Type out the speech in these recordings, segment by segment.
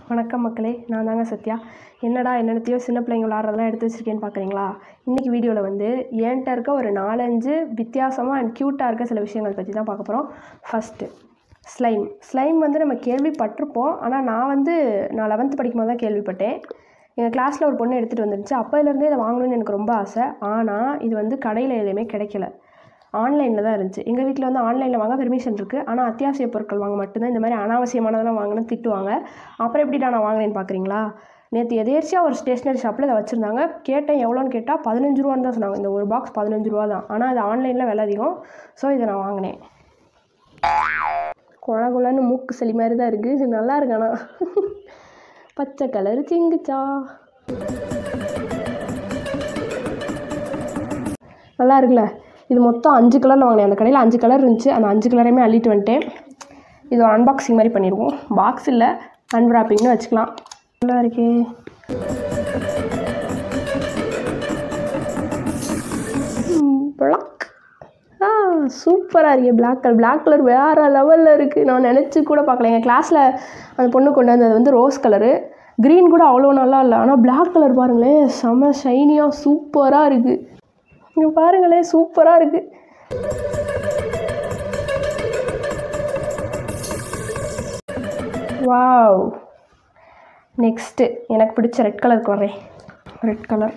வணக்கம் மக்களே நான் தாங்க சத்யா என்னடா என்னென்னத்தையோ சின்ன பிள்ளைங்க விளாட்றதெல்லாம் எடுத்து வச்சிருக்கேன்னு பார்க்குறீங்களா இன்றைக்கி வீடியோவில் வந்து என்கிட்ட இருக்க ஒரு நாலஞ்சு வித்தியாசமாக அண்ட் க்யூட்டாக இருக்க சில விஷயங்கள் பற்றி தான் பார்க்க போகிறோம் ஃபஸ்ட்டு ஸ்லைம் ஸ்லைம் வந்து நம்ம கேள்விப்பட்டிருப்போம் ஆனால் நான் வந்து நான் லெவன்த்து படிக்கும்போது தான் கேள்விப்பட்டேன் எங்கள் கிளாஸில் ஒரு பொண்ணு எடுத்துகிட்டு வந்துருந்துச்சு அப்போலேருந்தே இதை வாங்கணும்னு எனக்கு ரொம்ப ஆசை ஆனால் இது வந்து கடையில் எதுவுமே கிடைக்கல ஆன்லைனில் தான் இருந்துச்சு எங்கள் வீட்டில் வந்து ஆன்லைனில் வாங்க பெர்மிஷன் இருக்குது ஆனால் அத்தியாவசிய பொருட்கள் வாங்க மட்டும்தான் இந்த மாதிரி அனாவசியமானதெல்லாம் வாங்கணும்னு திட்டுவாங்க அப்புறம் எப்படிடா நான் வாங்கினேன்னு பார்க்குறீங்களா நேற்று எதேர்ச்சியாக ஒரு ஸ்டேஷ்னரி ஷாப்பில் இதை வச்சுருந்தாங்க கேட்டேன் எவ்வளோன்னு கேட்டால் பதினஞ்சு ரூபான்னு தான் சொன்னாங்க இந்த ஒரு பாக்ஸ் பதினஞ்சு ரூபா தான் ஆனால் அது ஆன்லைனில் விலை அதிகம் ஸோ இதை நான் வாங்கினேன் குழ குழன்னு மூக்கு சளி மாதிரி தான் இருக்குது இது நல்லா இருக்கு ஆனால் பச்சை கலர் சிங்குச்சா நல்லா இருக்குல்ல இது மொத்தம் அஞ்சு கலரில் வாங்கினேன் அந்த கடையில் அஞ்சு கலர் இருந்துச்சு அந்த அஞ்சு கலரையுமே அள்ளிட்டு வந்துட்டேன் இது ஒரு அன்பாக்சிங் மாதிரி பண்ணிடுவோம் பாக்ஸ் இல்லை அன்ராப்பிங்னு வச்சுக்கலாம் நல்லா இருக்கே பிளாக் ஆ சூப்பராக இருக்கே பிளாக் கலர் பிளாக் கலர் வேறு லெவலில் இருக்குது நான் நினச்சி கூட பார்க்கல எங்கள் கிளாஸில் அந்த பொண்ணு கொண்டு வந்தது வந்து ரோஸ் கலரு க்ரீன் கூட அவ்வளோ நல்லா இல்லை ஆனால் பிளாக் கலர் பாருங்களேன் செம ஷைனியாக சூப்பராக இருக்குது இங்கே பாருங்களேன் சூப்பராக இருக்குது வாவ் நெக்ஸ்ட்டு எனக்கு பிடிச்ச ரெட் கலருக்கு வரேன் ரெட் கலர்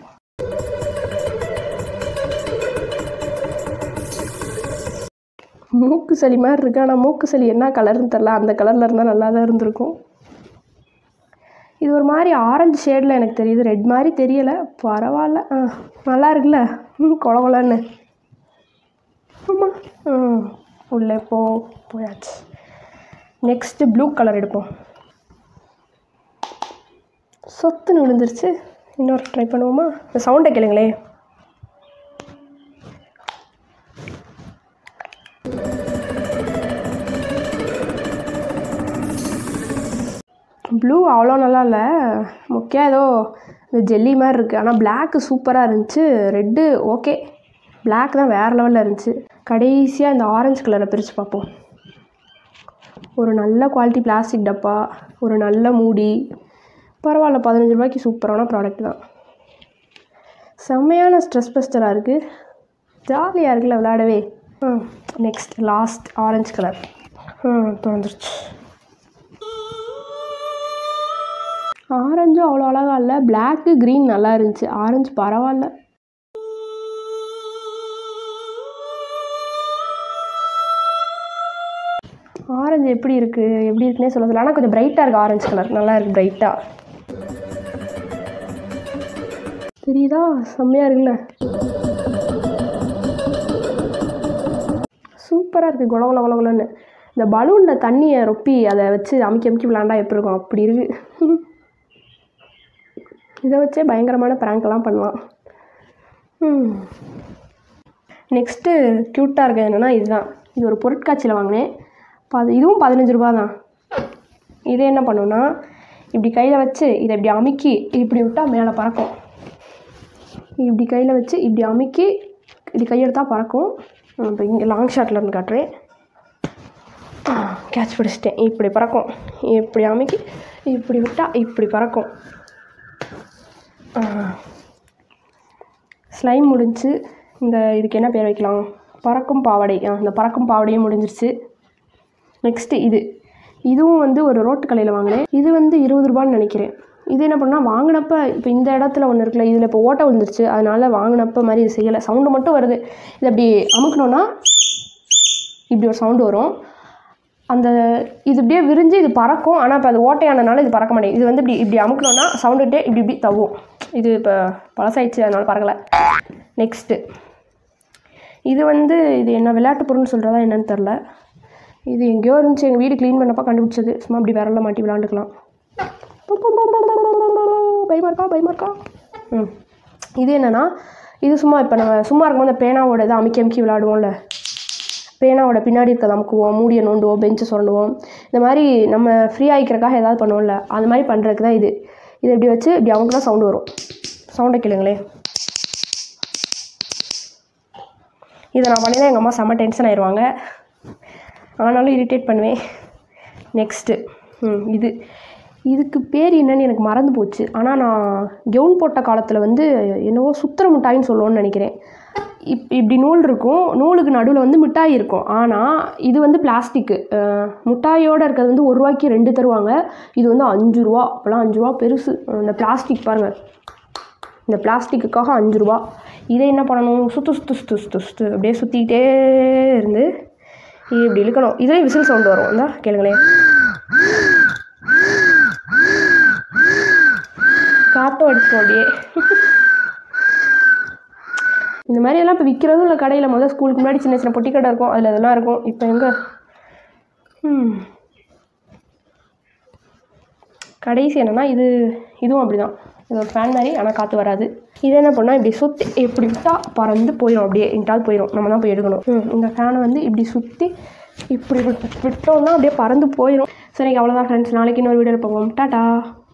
மூக்கு சளி மாதிரி இருக்கு ஆனால் மூக்கு சளி என்ன கலர்னு தெரில அந்த கலரில் இருந்தால் நல்லா தான் இருந்திருக்கும் இது ஒரு மாதிரி ஆரஞ்சு ஷேடில் எனக்கு தெரியுது ரெட் மாதிரி தெரியலை பரவாயில்ல ஆ நல்லா இருக்குல்ல ம் கொல கொலன்னு ஆமாம் ம் உள்ளே போ போயாச்சு நெக்ஸ்ட்டு ப்ளூ கலர் எடுப்போம் சொத்துன்னு விழுந்துருச்சு இன்னொரு ட்ரை பண்ணுவோமா இந்த சவுண்டை கேளுங்களே ப்ளூ அவ்வளோ நல்லா இல்லை முக்கியம் ஏதோ இந்த ஜெல்லி மாதிரி இருக்குது ஆனால் பிளாக்கு சூப்பராக இருந்துச்சு ரெட்டு ஓகே பிளாக் தான் வேறு லெவலில் இருந்துச்சு கடைசியாக இந்த ஆரஞ்சு கலரை பிரித்து பார்ப்போம் ஒரு நல்ல குவாலிட்டி பிளாஸ்டிக் டப்பா ஒரு நல்ல மூடி பரவாயில்ல பதினஞ்சு ரூபாய்க்கு சூப்பரான ப்ராடக்ட் தான் செம்மையான ஸ்ட்ரெஸ் பஸ்டராக இருக்குது ஜாலியாக இருக்குல்ல விளையாடவே ம் நெக்ஸ்ட் லாஸ்ட் ஆரஞ்சு கலர் ம் திறந்துருச்சு ஆரஞ்சும் அவ்வளோ அழகா இல்லை பிளாக்கு க்ரீன் நல்லா இருந்துச்சு ஆரஞ்சு பரவாயில்ல ஆரஞ்சு எப்படி இருக்குது எப்படி இருக்குன்னே சொல்ல தெரியல ஆனால் கொஞ்சம் பிரைட்டாக இருக்குது ஆரஞ்சு கலர் நல்லா இருக்குது பிரைட்டாக தெரியுதா செம்மையாக இருக்குல்ல சூப்பராக இருக்குது குல குல குல குலன்னு இந்த பலூனில் தண்ணியை ரொப்பி அதை வச்சு அமுக்கி அமுக்கி விளாண்டா எப்படி இருக்கும் அப்படி இருக்குது இதை வச்சே பயங்கரமான ப்ராங்க்லாம் பண்ணலாம் நெக்ஸ்ட்டு க்யூட்டாக இருக்கிறது என்னென்னா இதுதான் இது ஒரு பொருட்காட்சியில் வாங்கினேன் பது இதுவும் பதினஞ்சு ரூபா தான் இது என்ன பண்ணுன்னா இப்படி கையில் வச்சு இதை இப்படி அமுக்கி இப்படி விட்டால் மேலே பறக்கும் இப்படி கையில் வச்சு இப்படி அமுக்கி இப்படி கையெடுத்தால் பறக்கும் இப்போ இங்கே லாங் ஷாட்டில் இருந்து காட்டுறேன் கேட்ச் பிடிச்சிட்டேன் இப்படி பறக்கும் இப்படி அமுக்கி இப்படி விட்டால் இப்படி பறக்கும் ஸ்லைம் முடிஞ்சு இந்த இதுக்கு என்ன பேர் வைக்கலாம் பறக்கும் பாவாடை ஆ இந்த பறக்கும் பாவாடையும் முடிஞ்சிருச்சு நெக்ஸ்ட்டு இது இதுவும் வந்து ஒரு ரோட்டு கடையில் வாங்கினேன் இது வந்து இருபது ரூபான்னு நினைக்கிறேன் இது என்ன பண்ணால் வாங்கினப்ப இப்போ இந்த இடத்துல ஒன்று இருக்குல்ல இதில் இப்போ ஓட்டை விழுந்துருச்சு அதனால் வாங்கினப்ப மாதிரி இது செய்யலை சவுண்டு மட்டும் வருது இது அப்படி அமுக்கணுன்னா இப்படி ஒரு சவுண்டு வரும் அந்த இது இப்படியே விரிஞ்சு இது பறக்கும் ஆனால் இப்போ அது ஓட்டையானனால இது பறக்க மாட்டேங்குது இது வந்து இப்படி இப்படி அமுக்கணும்னா சவுண்டுட்டே இப்படி இப்படி தவும் இது இப்போ பழசாயிடுச்சு அதனால் பறக்கலை நெக்ஸ்ட்டு இது வந்து இது என்ன விளையாட்டு பொருள்னு சொல்கிறதா என்னன்னு தெரில இது எங்கேயோ இருந்துச்சு எங்கள் வீடு க்ளீன் பண்ணப்போ கண்டுபிடிச்சது சும்மா அப்படி விரல மாட்டி விளாண்டுக்கலாம் பயமா இருக்கா பயமா இருக்கா ம் இது என்னென்னா இது சும்மா இப்போ நம்ம சும்மா இருக்கும்போது அந்த பேனாவோட இதை அமுக்கி அமுக்கி விளாடுவோம்ல பேனாவோட பின்னாடி இருக்கிறத அமுக்குவோம் மூடியை நோண்டுவோம் பெஞ்சை சுரண்டுவோம் இந்த மாதிரி நம்ம ஃப்ரீ ஆகிக்கிறக்காக ஏதாவது பண்ணுவோம்ல அந்த மாதிரி பண்ணுறதுக்கு தான் இது இது இப்படி வச்சு இப்படி அமுக்குனா சவுண்டு வரும் சவுண்டை கேளுங்களே இதை நான் பண்ணி எங்கள் அம்மா செம்ம டென்ஷன் ஆயிடுவாங்க ஆனாலும் இரிட்டேட் பண்ணுவேன் நெக்ஸ்ட்டு ம் இது இதுக்கு பேர் என்னன்னு எனக்கு மறந்து போச்சு ஆனால் நான் கெவுன் போட்ட காலத்தில் வந்து என்னவோ சுத்திர மிட்டாயின்னு சொல்லுவோன்னு நினைக்கிறேன் இப் இப்படி நூல் இருக்கும் நூலுக்கு நடுவில் வந்து மிட்டாய் இருக்கும் ஆனால் இது வந்து பிளாஸ்டிக்கு மிட்டாயோடு இருக்கிறது வந்து ஒரு ரூபாய்க்கு ரெண்டு தருவாங்க இது வந்து அஞ்சு ரூபா அப்போல்லாம் அஞ்சு ரூபா பெருசு இந்த பிளாஸ்டிக் பாருங்கள் இந்த பிளாஸ்டிக்குக்காக அஞ்சு ரூபா இதை என்ன பண்ணணும் சுற்று சுற்று சுற்று சுற்று சுற்று அப்படியே சுற்றிக்கிட்டே இருந்து இது இப்படி இழுக்கணும் இதுலேயும் விசில் சவுண்டு வரும் இந்தா கேளுங்களேன் காற்றும் அடிச்சிடும் அப்படியே இந்த மாதிரி எல்லாம் இப்போ விற்கிறதும் இல்லை கடையில் முதல் ஸ்கூலுக்கு முன்னாடி சின்ன சின்ன பொட்டி கடை இருக்கும் அதில் அதெல்லாம் இருக்கும் இப்போ எங்கே ம் கடைசி என்னென்னா இது இதுவும் அப்படி தான் இது ஒரு ஃபேன் மாதிரி ஆனால் காற்று வராது இது என்ன பண்ணால் இப்படி சுற்றி இப்படி விட்டால் பறந்து போயிடும் அப்படியே இன்ட்டால் போயிடும் நம்ம தான் போய் எடுக்கணும் ம் இந்த ஃபேனை வந்து இப்படி சுற்றி இப்படி விட்- விட்டோம்னா அப்படியே பறந்து போயிடும் சரி அவ்வளோதான் ஃப்ரெண்ட்ஸ் நாளைக்கு இன்னொரு வீடியோவில் போவோம் டாட்டா